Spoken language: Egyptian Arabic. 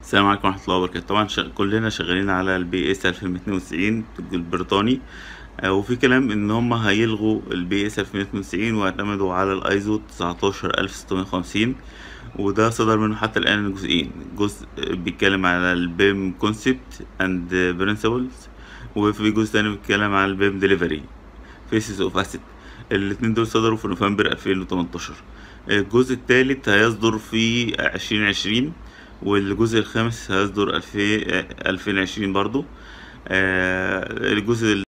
السلام عليكم ورحمة الله وبركاته طبعا ش... كلنا شغالين على البي اس 2092 البريطاني آه، وفي كلام ان هم هيلغوا البي اس 2092 ويعتمدوا على الايزو 19650 وده صدر منه حتى الان جزئين جزء بيتكلم على البيم كونسبت اند برنسبلز وفي جزء تاني بيتكلم على البيم ديليفري فيسز اوف اسيت الاتنين دول صدروا في نوفمبر 2018 الجزء التالت هيصدر في 2020 والجزء الخامس هيصدر 2020 برضو آه، الجزء